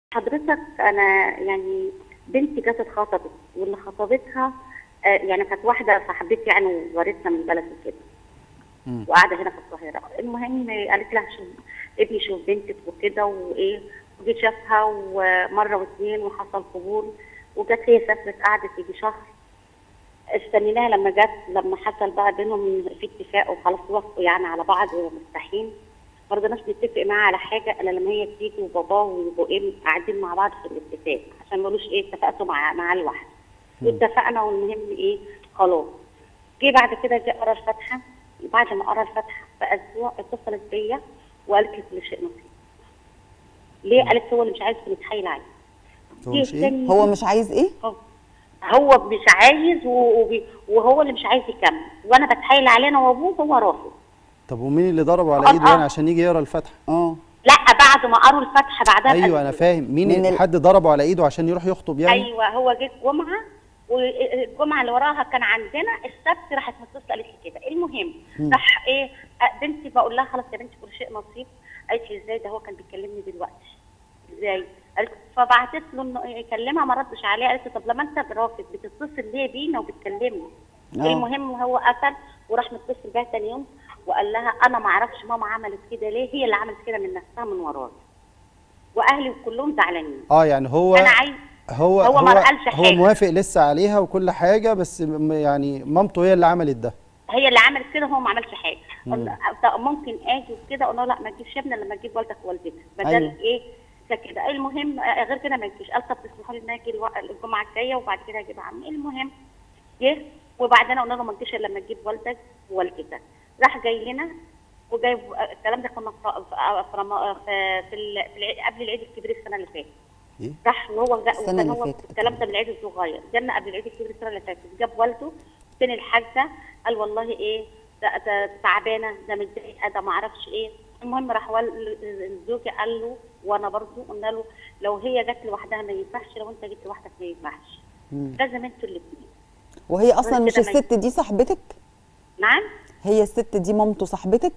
حضرتك انا يعني بنتي جت اتخطبت واللي خطبتها آه، يعني كانت واحده صاحبتي يعني وجارتنا من بلد كده مم. وقاعده هنا في القاهره المهم قالت لها شوف ابني شوف بنتك وكده وايه وجيت شافها ومره واثنين وحصل قبول وجت هي سافرت قعدت يجي شهر استنيناها لما جت لما حصل بقى بينهم في اتفاق وخلاص وافقوا يعني على بعض ومرتاحين ما رضيناش نتفق معاها على حاجه الا لما هي تيجي وباباه ويبقوا ايه قاعدين مع بعض في الاتفاق عشان ما يقولوش ايه اتفقتوا مع مع الواحد واتفقنا والمهم ايه خلاص جه بعد كده جه قرا الفاتحه بعد ما قرا الفاتحه باسبوع اتصلت بيا وقالت لي كل شيء نصيب ليه قالت هو اللي مش عايز نتحايل عليه هو جه مش ايه؟ تاني هو مش عايز ايه هو- هو مش عايز و- وبي- وهو اللي مش عايز يكمل وانا بتحايل عليه انا وابوه هو رافض طب ومين اللي ضربه على آه، ايده يعني آه. عشان يجي يقرا الفاتحه اه لا بعد ما قروا الفاتحه بعدها ايوه بأسبوع. انا فاهم مين من اللي ال- حد ضربه على ايده عشان يروح يخطب يعني ايوه هو جه الجمعه والجمعه اللي وراها كان عندنا السبت راحت متصله قالت لي كده المهم راح ايه آه، بنتي بقول لها خلاص يا بنتي كل شيء نصيب قالت لي ازاي ده هو كان بيكلمني دلوقتي ازاي قالت فبعتت له انه يكلمها ما ردش عليها قالت له طب لما انت رافض بتتصل ليه بينا وبتكلمنا آه. المهم هو قفل وراح متصل بيها تاني يوم وقال لها انا ما اعرفش ماما عملت كده ليه هي اللي عملت كده من نفسها من ورايا واهلي كلهم زعلانين اه يعني هو انا عايز هو هو ما قالش هو حاجة. موافق لسه عليها وكل حاجه بس م- يعني مامته هي اللي عملت ده هي اللي عملت كده هو ما عملش حاجه قلنا طب ممكن اجي وكده قلنا له لا ما تجيبش ابني لما تجيب والدك ووالدتك بدل أيوة. ايه ده كده المهم آه، غير كده ما تجيش قال طب تسمحوا لي ان اجي الو- الجمعه الجايه وبعد كده اجيب عمي المهم جه وبعدين قلنا له ما تجيش الا لما تجيب والدك ووالدتك راح جاي لنا وجايب آه، الكلام ده كنا في في في, رم- في, في, ال- في العيد- قبل العيد الكبير السنه اللي فاتت ايه راح وهو جا السنة وكان اللي هو فاتت. الكلام ده بالعيد الصغير جالنا قبل العيد الكبير السنه اللي فاتت جاب والده تاني الحاجه قال والله ايه ده, ده تعبانه ده متضايقه ده ما اعرفش ايه المهم راح وال- الزوج قال له وانا برضو قلنا له لو هي جت لوحدها ما ينفعش لو انت جيت لوحدك ما ينفعش لازم انتوا الاثنين وهي اصلا غير مش كده ما الست دي صاحبتك نعم هي الست دي مامته صاحبتك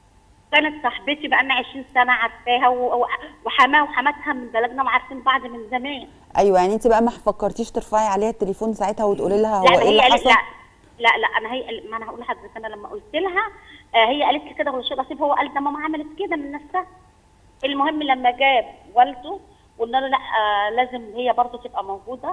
كانت صاحبتي بقى لنا 20 سنه عارفاها و- و- وحماها وحماتها من بلدنا وعارفين بعض من زمان ايوه يعني انت بقى ما فكرتيش ترفعي عليها التليفون ساعتها وتقولي لها هو لا ما ايه هي اللي قالت حصل لا لا لا انا هي ما انا هقول لحضرتك انا لما قلت لها آه هي قالت لي كده ولا شيء نصيب هو قال ده ماما عملت كده من نفسها المهم لما جاب والده قلنا له لا آه لازم هي برضه تبقى موجوده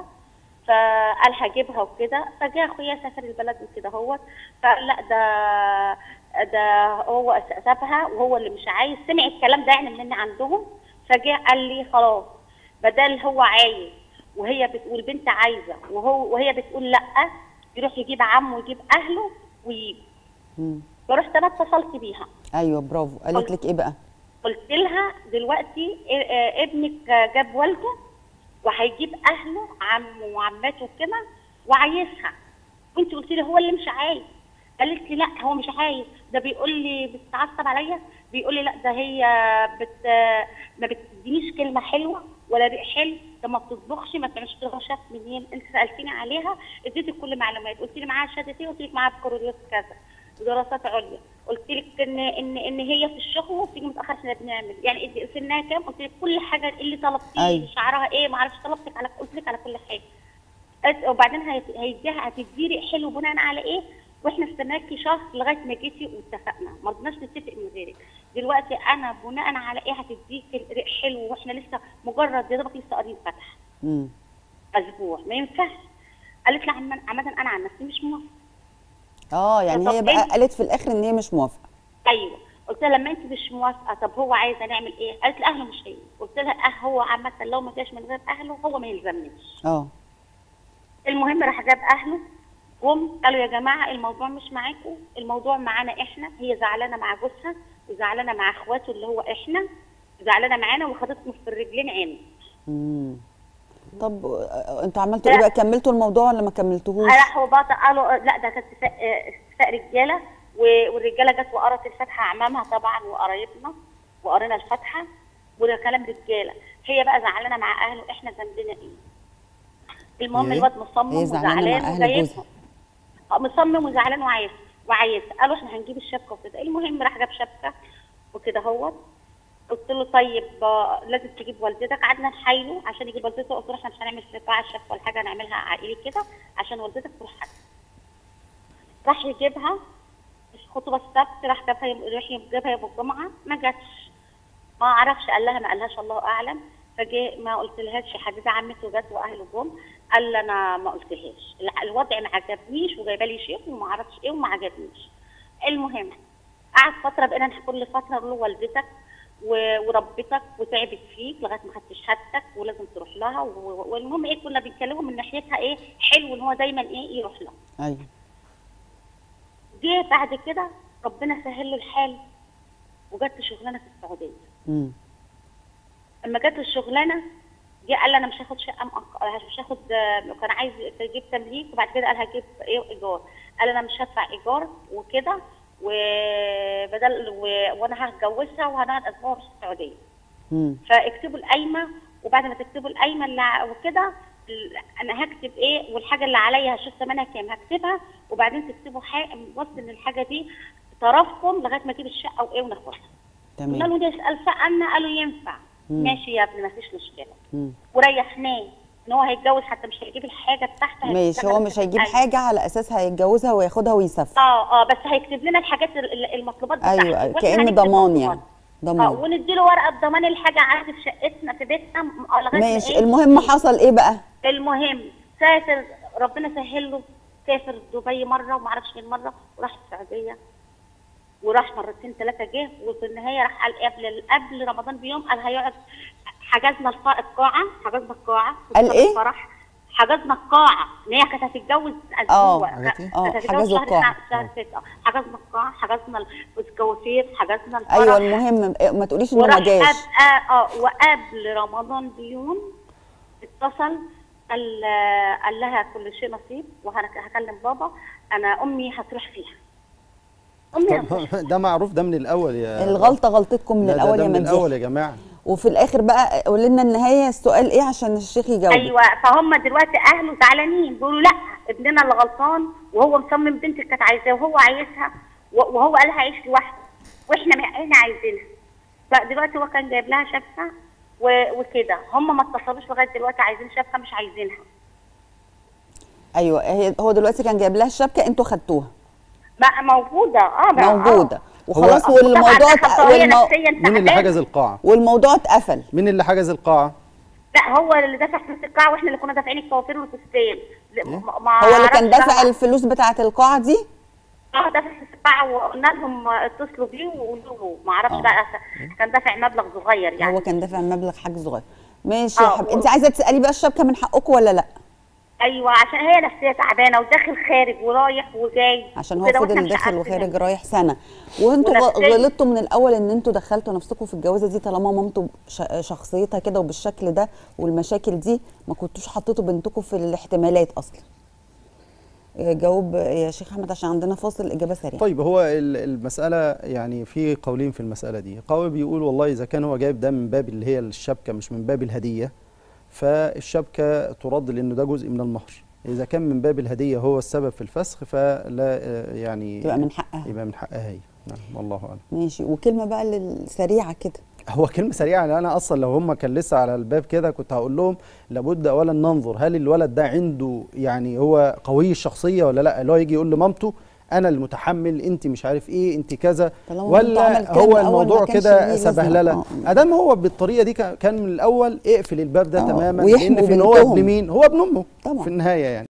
فقال هجيبها وكده فجاء اخويا سافر البلد وكده هو فقال لا ده ده هو سابها وهو اللي مش عايز سمع الكلام ده يعني مني عندهم فجاء قال لي خلاص بدل هو عايز وهي بت... والبنت عايزه وهو وهي بتقول لا يروح يجيب عمه ويجيب اهله ويجي مم. فرحت انا اتصلت بيها ايوه برافو قالت لك ايه بقى قلت لها دلوقتي إيه- آه، ابنك آه، جاب والده وهيجيب اهله عمه وعماته وكده وعايزها وانت قلت لي هو اللي مش عايز قالت لي لا هو مش عايز ده بيقول لي بتتعصب عليا بيقول لي لا ده هي بت ما بتدينيش كلمه حلوه ولا ريق حلو ده ما بتطبخش ما بتعملش كده شاف منين انت سالتيني عليها اديتك كل معلومات قلت لي معاها شهاده ايه قلت لك معاها بكالوريوس كذا دراسات عليا قلت لك ان ان ان هي في الشغل وبتيجي متاخر احنا بنعمل يعني انت سنها كام قلت لك كل حاجه اللي طلبتيه أيوة. شعرها ايه ما اعرفش طلبتك على قلت لك على كل حاجه قالت- وبعدين هيت- هيديها هتدي ريق حلو بناء على ايه واحنا استناكي شهر لغايه ما جيتي واتفقنا ما رضناش نتفق من غيرك دلوقتي انا بناء على ايه هتديك ريق حلو واحنا لسه مجرد يا دوبك لسه قارين فتح مم. اسبوع ما ينفعش قالت لي عم- عامه انا عن نفسي مش موافقه اه يعني طب هي بقى إيه؟ قالت في الاخر ان هي مش موافقه ايوه قلت لها لما انت مش موافقه طب هو عايز نعمل ايه؟ قالت لي اهله مش هي قلت لها اه هو عامه لو ما جاش من غير اهله هو ما يلزمنيش اه المهم راح جاب اهله جم قالوا يا جماعه الموضوع مش معاكم الموضوع معانا احنا هي زعلانه مع جوزها وزعلانه مع اخواته اللي هو احنا زعلانه معانا وخدتنا في الرجلين عين مم. طب آه، انتوا عملتوا ايه بقى كملتوا الموضوع ولا ما كملتوهوش راحوا بقى قالوا لا ده كان اتفاق اه، اتفاق رجاله و- والرجاله جت وقرت الفاتحه عمامها طبعا وقرايبنا وقرينا الفاتحه وده كلام رجاله هي بقى زعلانه مع اهله احنا ذنبنا ايه المهم إيه؟ الواد مصمم هي زعلانة مع وزعلان أهل وجايبهم جوزها. اه، مصمم وزعلان وعايز وعايز قالوا احنا هنجيب الشبكه وكده المهم راح جاب شبكه وكده هوت قلت له طيب آه، لازم تجيب والدتك قعدنا نحايله عشان يجيب والدته قلت له احنا مش هنعمل في قاعه الشفه ولا حاجه هنعملها عائلي كده عشان والدتك تروح حد راح يجيبها الخطوبه السبت راح جابها يوم راح يجيبها يوم الجمعه ما جاتش ما اعرفش قال لها ما قالهاش الله اعلم فجاء ما قلت لهاش حديده عمته جت واهله جم قال لي انا ما قلتلهاش الع- الوضع ما عجبنيش وجايبه لي شيخ وما اعرفش ايه وما عجبنيش المهم قعد فتره بقينا نح- كل فتره نقول له والدتك و- وربتك وتعبت فيك لغايه ما خدت شهادتك ولازم تروح لها و- والمهم ايه كنا بنكلمه من ناحيتها ايه حلو ان هو دايما ايه يروح لها ايوه جه بعد كده ربنا سهل له الحال وجات له شغلانه في السعوديه امم اما جات له الشغلانه جه قال لي انا مش هاخد شقه مؤقته مش هاخد آه، كان عايز يجيب تمليك وبعد كده قال هجيب ايه ايجار قال انا مش هدفع ايجار وكده وبدل و... وانا هتجوزها وهنقعد اسبوع في السعوديه امم فاكتبوا القايمه وبعد ما تكتبوا القايمه اللي ع- وكده ال- انا هكتب ايه والحاجه اللي عليا هشوف ثمنها كام هكتبها وبعدين تكتبوا حاجه وصل ان الحاجه دي طرفكم لغايه ما اجيب الشقه وايه وناخدها قلنا تمام له ده اسال سالنا قالوا ينفع مم. ماشي يا ابني ما فيش مشكله مم. وريحناه ان هو هيتجوز حتى مش هيجيب الحاجه بتاعته ماشي هيكتبها هو بس مش هيجيب أيوة. حاجه على اساسها هيتجوزها وياخدها ويسافر اه اه بس هيكتب لنا الحاجات ال- ال- المطلوبات بتاعته ايوه وإحنا كأن هنكتب ضمان مطلوبات. يعني اه ضمان ونديله ورقه ضمان الحاجه عادي في شقتنا في بيتنا م- آه، لغايه ما ماشي إيه؟ المهم حصل ايه بقى المهم سافر ربنا سهل له سافر دبي مره وما اعرفش فين مره وراح السعوديه وراح مرتين ثلاثه جه وفي النهايه راح قال قبل قبل رمضان بيوم قال هيقعد حجزنا الق- القاعه حجزنا القاعه قال إيه؟ الفرح حجزنا القاعه ان هي كانت هتتجوز آه، اسبوع حاجات إيه؟ كانت آه، هتتجوز حجزوا شهر القاعة. تسعة- شهر ستة حجزنا القاعه حجزنا الكوافير حجزنا الفرح ايوه المهم ما تقوليش انه وراح ما جاش قبل اه وقبل رمضان بيوم اتصل قال قال لها كل شيء نصيب وهكلم بابا انا امي هتروح فيها امي هتروح طب ده معروف ده من الاول يا الغلطه غلطتكم من ده- ده- الاول ده يا من الاول مديح يا جماعه وفي الاخر بقى قول لنا النهايه السؤال ايه عشان الشيخ يجاوب ايوه فهم دلوقتي اهله زعلانين بيقولوا لا ابننا اللي غلطان وهو مصمم بنتك كانت عايزاه وهو عايزها و- وهو قال هعيش لوحده واحنا ما- احنا عايزينها فدلوقتي هو كان جايب لها شبكه و- وكده هم ما اتصلوش لغايه دلوقتي عايزين شبكه مش عايزينها ايوه هي هو دلوقتي كان جايب لها الشبكه انتوا خدتوها بقى موجوده اه بقى آه. موجوده وخلاص طبعاً والموضوع أخذتها وهي والمو... نفسياً مين اللي تعبانة. حجز القاعه والموضوع اتقفل مين اللي حجز القاعه لا هو اللي دفع فلوس القاعه واحنا اللي كنا دافعين الكوافير والفستان ما- ما هو اللي كان أعرفش دافع بقى. الفلوس بتاعه القاعه دي اه دافع فلوس القاعه وقلنا لهم اتصلوا بيه وقولوا له ما اعرفش آه. بقى كان دافع مبلغ صغير يعني هو كان دافع مبلغ حاجه صغير ماشي يا آه، حبيبي و- انت عايزه تسالي بقى الشبكه من حقكم ولا لا ايوه عشان هي نفسيه تعبانه وداخل خارج ورايح وجاي عشان هو وكده وإحنا فضل مش داخل عارفين وخارج رايح سنه وانتوا غ- ونفسياً. غلطتوا من الاول ان انتوا دخلتوا نفسكم في الجوازه دي طالما مامته ش- شخصيتها كده وبالشكل ده والمشاكل دي ما كنتوش حطيتوا بنتكم في الاحتمالات اصلا آه، جاوب يا شيخ احمد عشان عندنا فاصل اجابه سريعه طيب هو ال- المسألة يعني في قولين في المسألة دي قول بيقول والله إذا كان هو جايب ده من باب اللي هي الشبكة مش من باب الهدية فالشبكة ترد لأنه ده جزء من المهر إذا كان من باب الهدية هو السبب في الفسخ فلا آه، يعني تبقى من حقها يبقى من حقها هي نعم والله أعلم ماشي وكلمه بقى للسريعه كده هو كلمة سريعة لأن أنا أصلا لو هم كان لسه على الباب كده كنت هقول لهم لابد أولا ننظر هل الولد ده عنده يعني هو قوي الشخصية ولا لا اللي هو يجي يقول لمامته أنا المتحمل أنت مش عارف إيه أنت كذا طالما مامته عمل ولا كده هو من الأول ما الموضوع كانش كده ليه لازمة. سبهللة آه. أدام هو بالطريقة دي كان كان من الأول اقفل الباب ده آه، تماما ويحموا لأن في إن هو بنتهم. ابن مين هو ابن أمه طبعا. في النهاية يعني